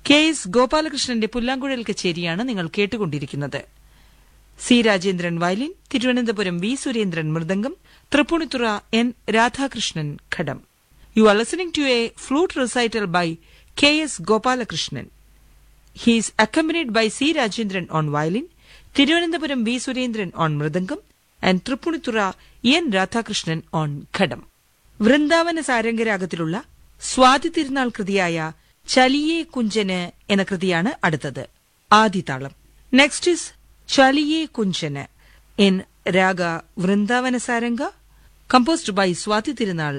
K S ഗോപാലകൃഷ്ണന്റെ പുല്ലാങ്കുഴൽ കച്ചേരിയാണ് നിങ്ങൾ കേട്ടുകൊണ്ടിരിക്കുന്നത് C Rajendran violin Thiruvananthapuram V Surendran mridangam Tripunithura N Radhakrishnan ghatam you are listening to a flute recital by K S Gopalakrishnan He is accompanied by C. Rajendran on violin, Thiruvananthapuram V. Surendran on mridangam, and Tripunithura N. Radhakrishnan on ghatam Vrindavana സാരംഗരാഗത്തിലുള്ള സ്വാതി തിരുനാൾ കൃതിയായ ചലിയേ കുഞ്ചന് എന്ന കൃതിയാണ് അടുത്തത് ആദിതാളം next is Chaliye Kunjan in raga Vrindavana Saranga composed by Swathi തിരുനാൾ